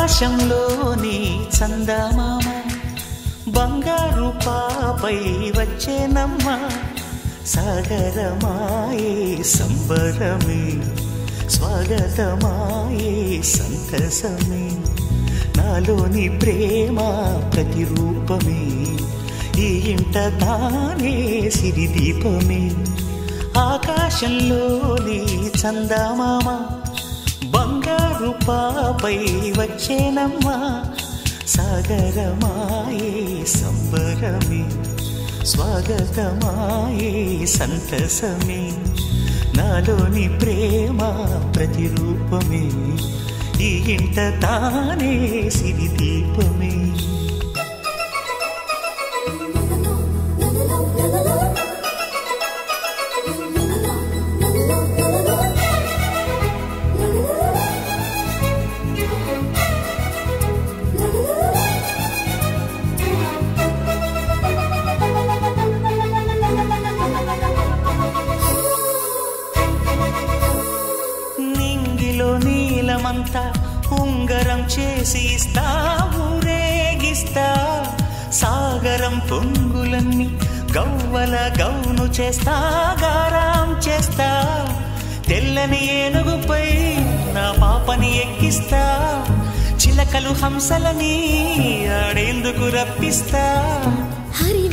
ఆకాశంలోని చందమామ బంగారు పాపై వచ్చేనమ్మ సాగరమాయే సంబరమే స్వాగతమాయే సంతసమే నాలోని ప్రేమ ప్రతిరూపమే ఈ ఇంట తానే సిరిదీపమే ఆకాశంలోని చందమామ బంగారు పాపై వచ్చేనమ్మా సాగరమాయే సంబరమే స్వాగతమాయే సంతసమే నాలోని ప్రేమ ప్రతిరూపమే ఈ ఇంట తానే సిరిదీపమే నింగిలో నీలమంతా ఉంగరం చేసి ఇస్తా ఊరేగిస్తా సాగరం పొంగులన్నీ గవ్వల గౌను చేస్తా గారాం చేస్తా తెల్లని ఏనుగుపై నా పాపని ఎక్కిస్తా చిలకలు హంసలని ఆడేందుకు రప్పిస్తా హరి